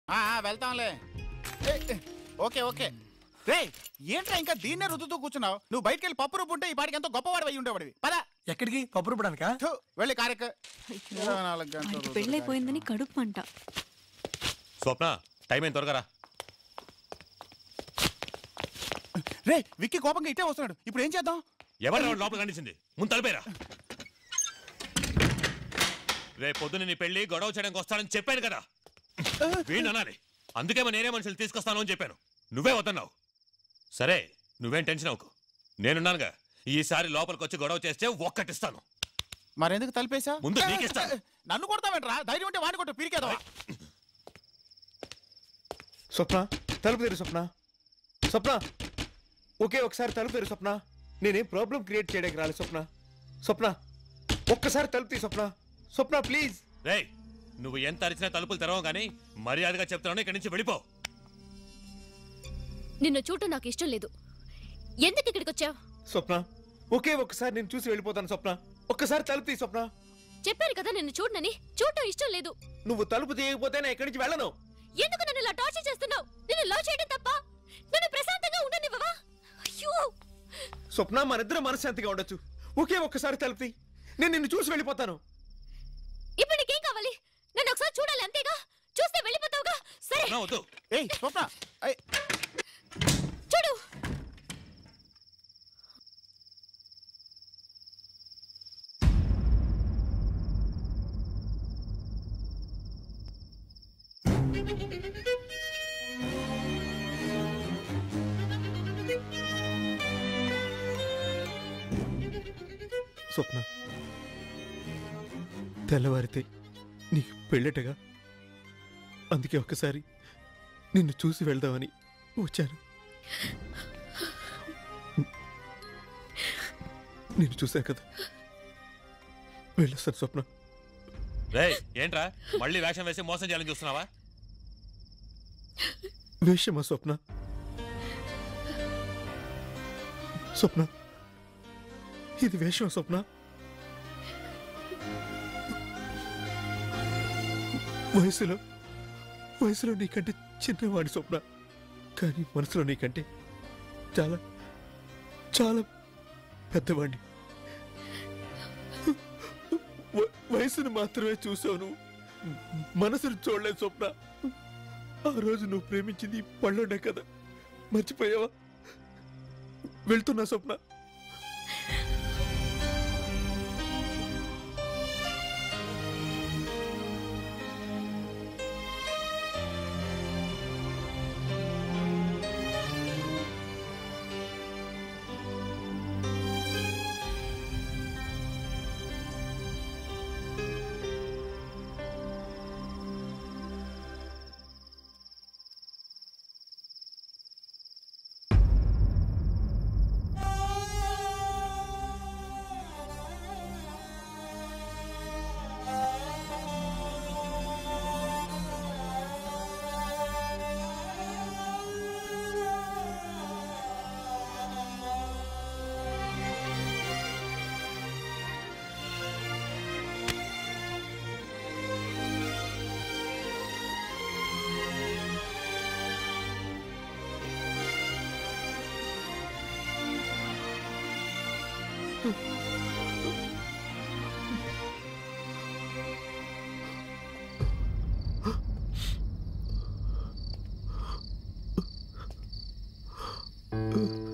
ఆ, ఆ, వెళ్తాంలే ఏ, ఏ, okay okay రే ఏంట్రా ఇంకా దీన్నే రుద్దుతూ కూర్చున్నావు నువ్వు బయటికి వెళ్ళి పప్పు రుబ్బు ఉంటే ఈ పాటికి ఎంతో గొప్పవాడు అయి ఉండేవాడివి పద ఎక్కడికి పప్పు రుబ్బడానికా థు, వెళ్ళి కారెక్ ఇరవై నాలుగు గంటలు ఆయనకి రుద్దుడు పెళ్ళైపోయిందని కడుపు మంట స్వప్న టైం ఏం త్వరగా రా కారెక్. రే విక్కీ కోపంగా ఇట్టే వస్తున్నాడు ఇప్పుడు ఏం చేద్దాం ఎవరు రావడం లోపల కనిపించింది ముందు తలపేరా రే పొద్దున నీ పెళ్లి గొడవ చేయడానికి వస్తానని చెప్పాను కదా వీణ్ అనాలి అందుకేమో నేనే మనుషులు తీసుకొస్తాను అని చెప్పాను నువ్వే వద్దన్నావు సరే నువ్వేం టెన్షన్ అవ్వకు నేనున్నానుగా ఈసారి లోపలికి వచ్చి గొడవ చేస్తే ఒక్కటిస్తాను మరెందుకు తలిపేసా ముందు నీకిస్తా. నన్ను కొడతావేంట్రా ధైర్యం ఉంటే వాడిని కొట్టు పిరికేదా స్వప్న తలుపు తెరు స్వప్న స్వప్న ఒకే ఒకసారి తలుపు తెరు స్వప్న నేనేం ప్రాబ్లం క్రియేట్ చేయడానికి రాలేదు స్వప్న స్వప్న ఒక్కసారి తలుపు తీ స్వప్న స్వప్న ప్లీజ్ రేయ్ నువ్వు ఎంత అరిచినా తలుపులు తెరవవు కానీ మర్యాదగా చెప్తున్నాను ఇక్కడి నుంచి వెళ్ళిపో నిన్ను చూడటం నాకు ఇష్టం లేదు ఎందుకు ఇక్కడికి వచ్చావు స్వప్న ఒకే ఒక్కసారి నేను చూసి వెళ్ళిపోతాను స్వప్న ఒక్కసారి తలుపు తీ స్వప్న చెప్పాను కదా నిన్ను చూడనని చూడటం ఇష్టం లేదు నువ్వు తలుపు తీయకపోతే నేను ఎక్కడి నుంచి వెళ్ళను ఎందుకు నన్ను ఇలా టార్చర్ చేస్తున్నావు నిన్ను లవ్ చేయడం తప్ప నన్ను ప్రశాంతంగా ఉండనివ్వవా అయ్యో స్వప్న మనిద్దరం మనశ్శాంతిగా ఉండొచ్చు ఒకే ఒక్కసారి తలుపు తీ నేను నిన్ను చూసి వెళ్ళిపోతాను ఇప్పుడు నీకేం కావాలి నన్ను ఒకసారి చూడాలి అంతేగా చూస్తే వెళ్ళిపోతావుగా సరే నా వద్దు ఏయ్ స్వప్న ఏయ్, చూడు స్వప్న తెల్లవారితే నీకు పెళ్ళటగా అందుకే ఒక్కసారి నిన్ను చూసి వెళ్దామని వచ్చాను నిన్ను చూశాను కదా వెళ్ళొస్తాను స్వప్న రేయ్ ఏంట్రా మళ్ళీ వేషం వేసి మోసం చేయాలని చూస్తున్నావా వేషమా స్వప్న స్వప్న ఇది వేషమా స్వప్న వయసులో వయసులో నీకంటే చిన్నవాడి స్వప్న కానీ మనసులో నీకంటే చాలా చాలా పెద్దవాడిని వ- వయసును మాత్రమే చూసావు నువ్వు మనసును చూడలేదు స్వప్న ఆ రోజు నువ్వు ప్రేమించింది పళ్ళుండే కదా మర్చిపోయావా వెళ్తున్నా స్వప్న Uh.